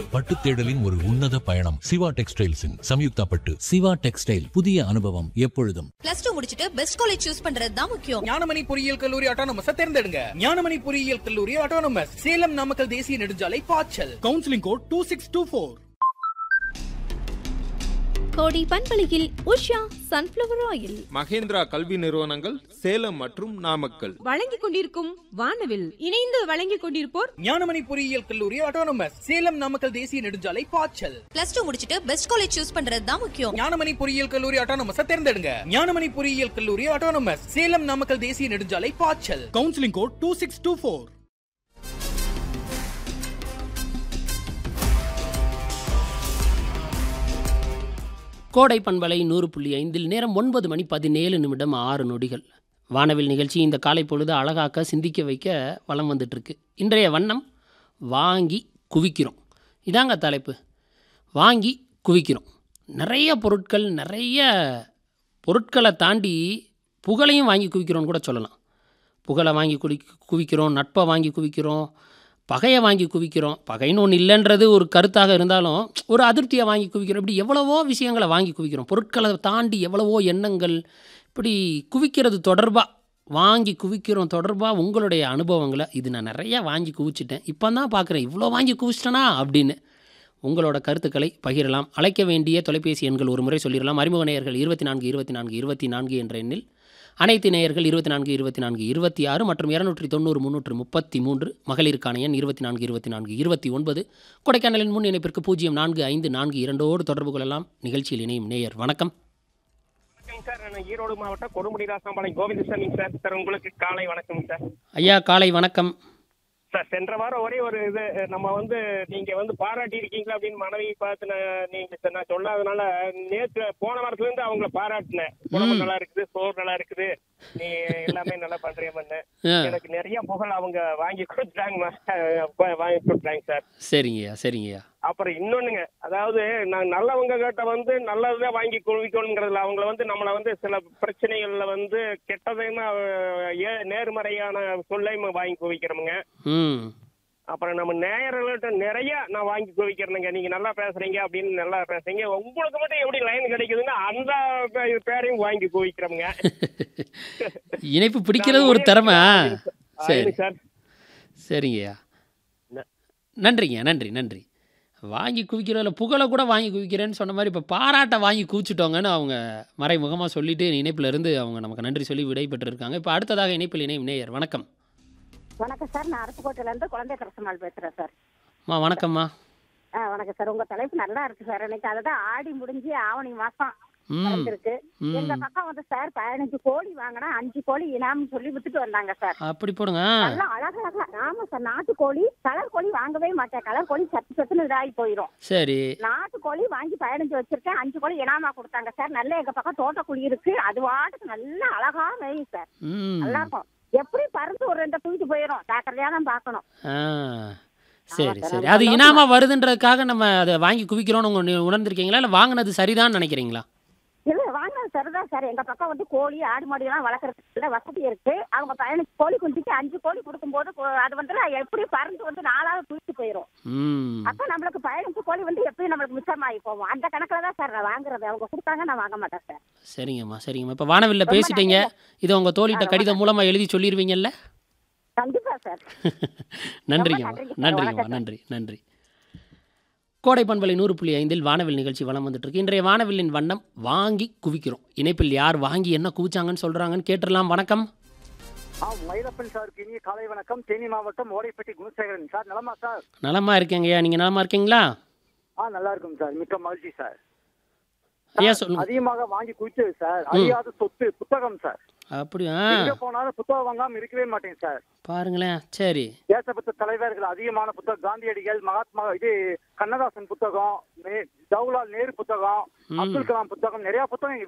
பட்டு தேடலின் ஒரு உன்னத பயணம் சிவா டெக்ஸ்டைல்ஸின் சம்யுக்தா பட்டு சிவா டெக்ஸ்டைல் புதிய அனுபவம் எப்பொழுதும் பிளஸ் டூ முடிச்சிட்டு பெஸ்ட் காலேஜ் சூஸ் பண்றது தான் முக்கியம் ஞானமணி பொறியியல் கல்லூரி ஆட்டோனமஸ் தேர்ந்தெடுங்க ஞானமணி பொறியியல் கல்லூரி ஆட்டோனமஸ் சேலம் நாமக்கல் தேசிய நெடுஞ்சாலை பாய்ச்சல் counselling code two six two four கோடி பண்பலையில் உஷா சன்ஃப்ளவர் ஆயில் மகேந்திரா கல்வி நிறுவனங்கள் சேலம் மற்றும் நாமக்கல் வழங்கிக் கொண்டிருக்கும் வானவில் இணைந்து வழங்கிக் கொண்டிருப்போர் ஞானமணி பொறியியல் கல்லூரி ஆட்டோனமஸ் சேலம் நாமக்கல் தேசிய நெடுஞ்சாலை பாய்ச்சல் பிளஸ் டூ முடிச்சிட்டு பெஸ்ட் காலேஜ் சூஸ் பண்றது தான் முக்கியம் ஞானமணி பொறியியல் கல்லூரி ஆட்டோனமஸ் தேர்ந்தெடுங்க ஞானமணி பொறியியல் கல்லூரி ஆட்டோனமஸ் சேலம் நாமக்கல் தேசிய நெடுஞ்சாலை பாய்ச்சல் counselling code two six two four Kodai பண்பலை நூறு புள்ளி ஐந்தில் நேரம் ஒன்பது மணி பதினேழு நிமிடம் ஆறு நொடிகள் வானவில் நிகழ்ச்சி இந்த காலை பொழுது அழகாக்க சிந்திக்க வைக்க வலம் வந்துட்டுருக்கு இன்றைய வண்ணம் வாங்கி குவிக்கிறோம் இதாங்க தலைப்பு வாங்கி குவிக்கிறோம் நிறைய பொருட்கள் நிறைய பொருட்களை தாண்டி புகழையும் வாங்கி குவிக்கிறோன்னு கூட சொல்லலாம் புகழை வாங்கி குவி குவிக்கிறோம் நட்பை வாங்கி குவிக்கிறோம் பகையை வாங்கி குவிக்கிறோம் பகைன்னு ஒன்று இல்லைன்றது ஒரு கருத்தாக இருந்தாலும் ஒரு அதிருப்தியை வாங்கி குவிக்கிறோம் இப்படி எவ்வளவோ விஷயங்களை வாங்கி குவிக்கிறோம் பொருட்களை தாண்டி எவ்வளவோ எண்ணங்கள் இப்படி குவிக்கிறது தொடர்பாக வாங்கி குவிக்கிறோம் தொடர்பாக உங்களுடைய அனுபவங்களை இது நான் நிறையா வாங்கி குவிச்சிட்டேன் இப்போ தான் பார்க்குறேன் இவ்வளோ வாங்கி குவிச்சிட்டேனா அப்படின்னு உங்களோட கருத்துக்களை பகிரலாம் அழைக்க வேண்டிய தொலைபேசி எண்கள் ஒரு முறை சொல்லிடலாம் அறிமுக நேயர்கள் இருபத்தி நான்கு இருபத்தி நான்கு இருபத்தி நான்கு என்ற எண்ணில் அனைத்து நேயர்கள் இருபத்தி நான்கு இருபத்தி நான்கு இருபத்தி ஆறு மற்றும் இரநூற்றி தொண்ணூறு முந்நூற்று முப்பத்தி மூன்று மகளிருக்கான எண் இருபத்தி நான்கு இருபத்தி நான்கு இருபத்தி ஒன்பது கொடைக்கானலின் முன் இணைப்பிற்கு பூஜ்ஜியம் நான்கு ஐந்து நான்கு இரண்டோடு தொடர்பு கொள்ளலாம் நிகழ்ச்சியில் இணையும் நேயர் வணக்கம் வணக்கம் சார் நான் ஈரோடு மாவட்டம் கொடுமுடி ராசாம்பாளையம் கோவிந்தசாமி சார் சார் உங்களுக்கு காலை வணக்கம் சார் ஐயா காலை வணக்கம் சார் சென்ற வாரம் ஒரே ஒரு இது நம்ம வந்து நீங்க வந்து பாராட்டி இருக்கீங்களா அப்படின்னு மனைவி பார்த்து நான் நீங்க சார் நான் சொல்லாதனால நேற்று போன வாரத்துல இருந்து அவங்கள பாராட்டினேன் உடம்பு நல்லா இருக்குது சோறு நல்லா இருக்குது நீ எல்லாமே நல்லா பண்றீங்கன்னு ஆ. எனக்கு நிறைய புகழ் அவங்க வாங்கி கொடுத்துட்டாங்க வாங்கி கொடுத்தாங்க சார் சரிங்கய்யா சரிங்கய்யா அப்புறம் இன்னொன்னுங்க அதாவது நான் நல்லவங்க கிட்ட வந்து நல்லதுதான் வாங்கி குவிக்கணுங்கிறதுல அவங்கள வந்து நம்மளை வந்து சில பிரச்சனைகள்ல வந்து கெட்டதையும் அஹ், ஏ- நேர்மறையான சொல்லையும் வாங்கி குவிக்கிறோமுங்க ம் அப்புறம் நம்ம நேயர்கள்ட்ட நிறைய நான் வாங்கி குவிக்கிறேனுங்க நீங்க நல்லா பேசுறீங்க அப்படின்னு நல்லா பேசுறீங்க உங்களுக்கு மட்டும் எப்படி லைன் கிடைக்குதுன்னா அந்த பே- பேரையும் வாங்கி குவிக்கிறோமுங்க இணைப்பு பிடிக்கிறது ஒரு திறமை சரி ஆயிடுங்க சார் சரிங்கய்யா ந- நன்றிங்க நன்றி நன்றி வாங்கி குவிக்கிறதில்ல புகழை கூட வாங்கி குவிக்கிறேன்னு சொன்ன மாதிரி இப்போ பாராட்டை வாங்கி குவிச்சிட்டோங்கன்னு அவங்க மறைமுகமாக சொல்லிட்டு இணைப்பில் இருந்து அவங்க நமக்கு நன்றி சொல்லி விடை பெற்றிருக்காங்க இப்போ அடுத்ததாக இணைப்பில் இணையும் நேயர் வணக்கம் வணக்கம் சார் நான் அருப்புக்கோட்டையில இருந்து குழந்தை கரசமால் பேசுறேன் சார் அம்மா வணக்கம்மா ஆ வணக்கம் சார் உங்க தலைப்பு நல்லா இருக்கு சார் எனக்கு அதுதான் ஆடி முடிஞ்சு ஆவணி மாசம் ம் இருக்கு ம். எங்க பக்கம் வந்து சார் பதினஞ்சு கோழி வாங்கினா அஞ்சு கோழி இனாம்னு சொல்லி வித்துட்டு வந்தாங்க சார் அப்படி போடுங்க நல்லா அழகழகா ஆமா சார் நாட்டுக்கோழி கலர் கோழி வாங்கவே மாட்டேன் கலர் கோழி சத்து சத்துன்னு இதாகி போயிடும் சரி நாட்டுக்கோழி வாங்கி பதினஞ்சு வச்சிருக்கேன் அஞ்சு கோழி இனாமா கொடுத்தாங்க சார் நல்ல எங்க பக்கம் தோட்டக்குழி இருக்கு அது வாட்டுக்கு நல்லா அழகா மேயும் சார் ம் நல்லா இருக்கும் எப்படி பறந்து ஒரு ரெண்டு தூக்கிட்டு போயிடும் ஜாக்கிரதையா தான் பார்க்கணும் ஆ சரி சார், சரி அந்த அது அளவுக்கு இனாமா வருதுன்றதுக்காக நம்ம அதை வாங்கி குவிக்கிறோன்னு உங்க உணர்ந்திருக்கீங்களா இல்லை வாங்கினது சரிதான் நினைக்கிறீங்களா இல்ல வாங்கினது சரிதான் சார் எங்க பக்கம் வந்து கோழி ஆடு மாடி எல்லாம் வளர்க்கறதுக்கு வசதி இருக்கு அவங்க பதினஞ்சு கோழி குஞ்சுக்கு அஞ்சு கோழி கொடுக்கும்போது கொ- அது வந்து எப்படி பறந்து வந்து நாலாவது தூக்கிட்டு போயிடும் ம் அப்ப நம்மளுக்கு பதினஞ்சு கோழி வந்து எப்பயும் நம்மளுக்கு மிச்சமாகி போகும் அந்த கணக்குல தான் சார் நான் வாங்குறது அவங்க கொடுத்தாங்க நான் வாங்க மாட்டேன் சார் சரிங்கம்மா சரிங்கம்மா இப்போ வானவில்ல ரொம்ப பேசிட்டீங்க இதை உங்கள் தோழிட்ட ஆ, கடிதம் மூலமாக எழுதி சொல்லிடுவீங்கல்ல கண்டிப்பா சார் நன்றிங்கம்மா நன்றிங்க சார். நன்றிங்கம்மா வணக்கம் சார். நன்றி நன்றி கோடை பண்பலை நூறு புள்ளி ஐந்தில் வானவில் நிகழ்ச்சி வலம் வந்துட்டு இருக்கு இன்றைய வானவில்லின் வண்ணம் வாங்கி குவிக்கிறோம் இணைப்பில் யார் வாங்கி என்ன குவிச்சாங்கன்னு சொல்றாங்கன்னு கேட்டுடலாம் வணக்கம் ஆ மயிலப்பன் சாருக்கு இனிய காலை வணக்கம் தேனி மாவட்டம் ஓடைப்பட்டி குணசேகரன் சார் நலமா சார் நலமா இருக்கேங்கய்யா நீங்க நலமா இருக்கீங்களா ஆ நல்லா இருக்கும் சார் மிக்க மகிழ்ச்சி சார் ஐயா சார், சொல்லுங்க அதிகமாக வாங்கி குவிச்சது சார் அழியாத சொத்து புத்தகம் சார் அப்படியா எங்க போனாலும் புத்தகம் வாங்காம இருக்கவே மாட்டேன் சார் பாருங்களேன் சரி தேசபக்த தலைவர்கள் அதிகமான புத்தகம் காந்தியடிகள் மகாத்மா இது கண்ணதாசன் புத்தகம் நே- ஜவஹர்லால் நேரு புத்தகம் ம். அப்துல் கலாம் புத்தகம் நிறைய புத்தகம்